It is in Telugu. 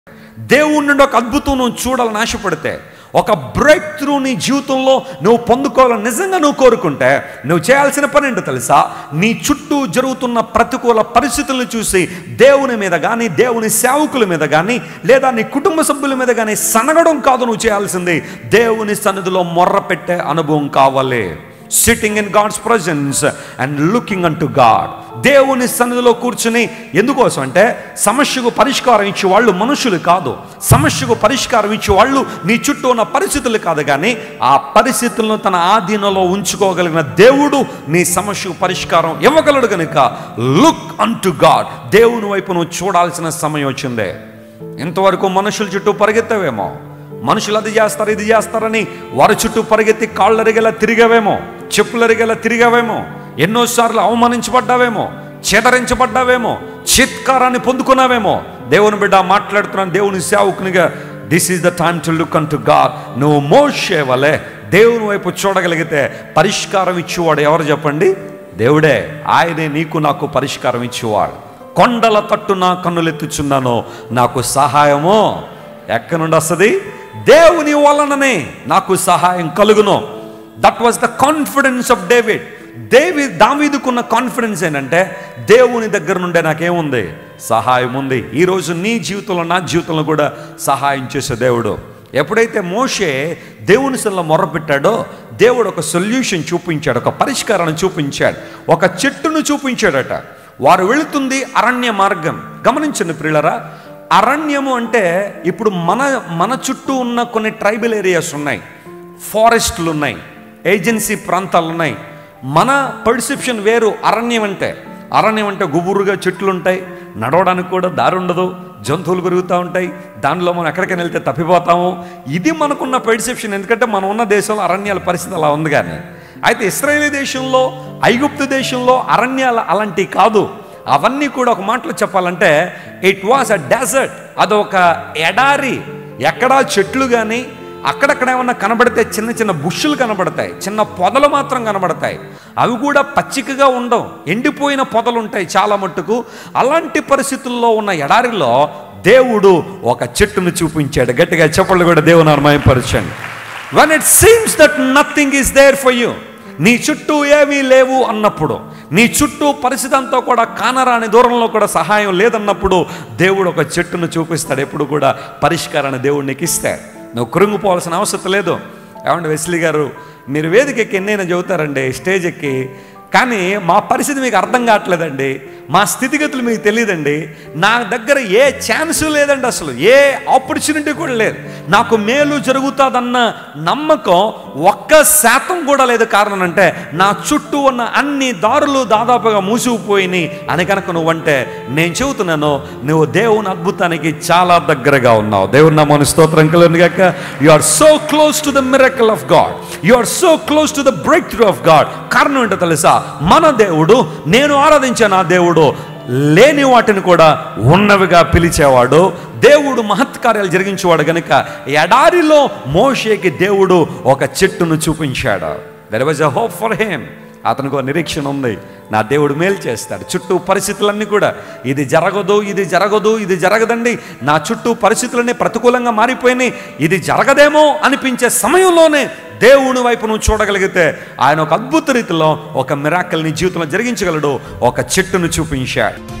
దేవుడి నుండి ఒక అద్భుతం నువ్వు చూడాలని ఆశపడితే ఒక బ్రేక్ త్రూ నీ జీవితంలో నువ్వు పొందుకోవాలని నిజంగా నువ్వు కోరుకుంటే నువ్వు చేయాల్సిన పని ఏంటో తెలుసా నీ చుట్టూ జరుగుతున్న ప్రతికూల పరిస్థితులను చూసి దేవుని మీద కానీ దేవుని సేవకుల మీద కానీ లేదా నీ కుటుంబ సభ్యుల మీద కానీ సనగడం కాదు నువ్వు చేయాల్సింది దేవుని సన్నిధిలో మొర్ర పెట్టే అనుభవం కావాలి sitting in God's presence and looking unto God దేవుని సన్నిధిలో కూర్చుని ఎందుకోసం అంటే సమస్యకు పరిష్కారం ఇచ్చే వాళ్ళు మనుషులు కాదు సమస్యకు పరిష్కారం ఇచ్చే వాళ్ళు నీ చుట్టూ ఉన్న పరిస్థితులు కాదు కానీ ఆ పరిస్థితులను తన ఆధీనంలో ఉంచుకోగలిగిన దేవుడు నీ సమస్యకు పరిష్కారం ఇవ్వగలడు కనుక లుక్ అన్ టు గాడ్ దేవుని వైపు నువ్వు చూడాల్సిన సమయం వచ్చిందే ఇంతవరకు మనుషుల చుట్టూ పరిగెత్తవేమో మనుషులు అది చేస్తారు ఇది చేస్తారని వారి చుట్టూ పరిగెత్తి కాళ్ళు అరిగేలా తిరిగావేమో చెప్పులు అరిగేలా తిరిగావేమో ఎన్నోసార్లు అవమానించబడ్డావేమో చేదరించబడ్డావేమో చిత్కారాన్ని పొందుకున్నావేమో దేవుని బిడ్డ మాట్లాడుతున్నాను దేవుని సేవకునిగా this is the time to look unto God నువ్వు మోషే వలే దేవుని వైపు చూడగలిగితే పరిష్కారం ఇచ్చేవాడు ఎవరు చెప్పండి దేవుడే ఆయనే నీకు నాకు పరిష్కారం ఇచ్చేవాడు కొండల తట్టు నా కన్నులెత్తుచున్నాను నాకు సహాయమో ఎక్కడి నుండి వస్తుంది దేవుని వలననే నాకు సహాయం కలుగును that was the confidence of David దేవి దావీదుకున్న కాన్ఫిడెన్స్ ఏంటంటే దేవుని దగ్గర నుండే నాకేముంది సహాయం ఉంది ఈరోజు నీ జీవితంలో నా జీవితంలో కూడా సహాయం చేసే దేవుడు ఎప్పుడైతే మోషే దేవుని సల్లో మొర్రపెట్టాడో దేవుడు ఒక సొల్యూషన్ చూపించాడు ఒక పరిష్కారాన్ని చూపించాడు ఒక చెట్టును చూపించాడట వారు వెళుతుంది అరణ్య మార్గం గమనించండి ప్రియులరా అరణ్యము అంటే ఇప్పుడు మన మన చుట్టూ ఉన్న కొన్ని ట్రైబల్ ఏరియాస్ ఉన్నాయి ఫారెస్ట్లు ఉన్నాయి ఏజెన్సీ ప్రాంతాలు ఉన్నాయి మన పర్సెప్షన్ వేరు అరణ్యం అంటే అరణ్యం అంటే గుబురుగా చెట్లు ఉంటాయి నడవడానికి కూడా దారి ఉండదు జంతువులు పెరుగుతూ ఉంటాయి దానిలో మనం ఎక్కడికైనా వెళ్తే తప్పిపోతాము ఇది మనకున్న పర్సెప్షన్ ఎందుకంటే మనం ఉన్న దేశంలో అరణ్యాల పరిస్థితి అలా ఉంది కానీ అయితే ఇస్రాయేలీ దేశంలో ఐగుప్తు దేశంలో అరణ్యాలు అలాంటివి కాదు అవన్నీ కూడా ఒక మాటలో చెప్పాలంటే ఇట్ వాస్ అ డెజర్ట్ అదొక ఎడారి ఎక్కడా చెట్లు కానీ అక్కడక్కడ ఏమన్నా కనబడితే చిన్న చిన్న బుష్లు కనబడతాయి చిన్న పొదలు మాత్రం కనబడతాయి అవి కూడా పచ్చికగా ఉండవు ఎండిపోయిన పొదలు ఉంటాయి చాలా మట్టుకు అలాంటి పరిస్థితుల్లో ఉన్న ఎడారిలో దేవుడు ఒక చెట్టును చూపించాడు గట్టిగా చెప్పళ్ళు కూడా దేవుని అర్మయపరచండి when it seems that nothing is there for you నీ చుట్టూ ఏమీ లేవు అన్నప్పుడు నీ చుట్టూ పరిస్థితి అంతా కూడా కానరాని దూరంలో కూడా సహాయం లేదన్నప్పుడు దేవుడు ఒక చెట్టును చూపిస్తాడు ఎప్పుడు కూడా పరిష్కారాన్ని దేవుడు నీకు ఇస్తాడు నువ్వు కృంగిపోవాల్సిన అవసరం లేదు ఏమంటే వెస్లీ గారు మీరు వేదిక ఎక్కి ఎన్నైనా చెబుతారండి స్టేజ్ ఎక్కి కానీ మా పరిస్థితి మీకు అర్థం కావట్లేదండి మా స్థితిగతులు మీకు తెలియదండి నా దగ్గర ఏ ఛాన్స్ లేదండి అసలు ఏ ఆపర్చునిటీ కూడా లేదు నాకు మేలు జరుగుతుందన్న నమ్మకం ఒక్క శాతం కూడా లేదు కారణం అంటే నా చుట్టూ ఉన్న అన్ని దారులు దాదాపుగా మూసుకుపోయినాయి అని కనుక నువ్వంటే నేను చెబుతున్నాను నువ్వు దేవుని అద్భుతానికి చాలా దగ్గరగా ఉన్నావు దేవుని నా మన స్తోత్రం కలను గాక you are so close to the miracle of God you are so close to the breakthrough of God కారణం ఏంటో తెలుసా మన దేవుడు నేను ఆరాధించే నా దేవుడు లేని వాటిని కూడా ఉన్నవిగా పిలిచేవాడు దేవుడు మహత్కార్యాలు జరిగించేవాడు గనుక ఎడారిలో మోషేకి దేవుడు ఒక చెట్టును చూపించాడు there was a hope for him అతనికి ఒక నిరీక్షణ ఉంది నా దేవుడు మేలు చేస్తాడు చుట్టూ పరిస్థితులన్నీ కూడా ఇది జరగదు ఇది జరగదు ఇది జరగదండి నా చుట్టూ పరిస్థితులన్నీ ప్రతికూలంగా మారిపోయినాయి ఇది జరగదేమో అనిపించే సమయంలోనే దేవుని వైపు నువ్వు చూడగలిగితే ఆయన ఒక అద్భుత రీతిలో ఒక మిరాకల్ని జీవితంలో జరిగించగలడు ఒక చెట్టును చూపించాడు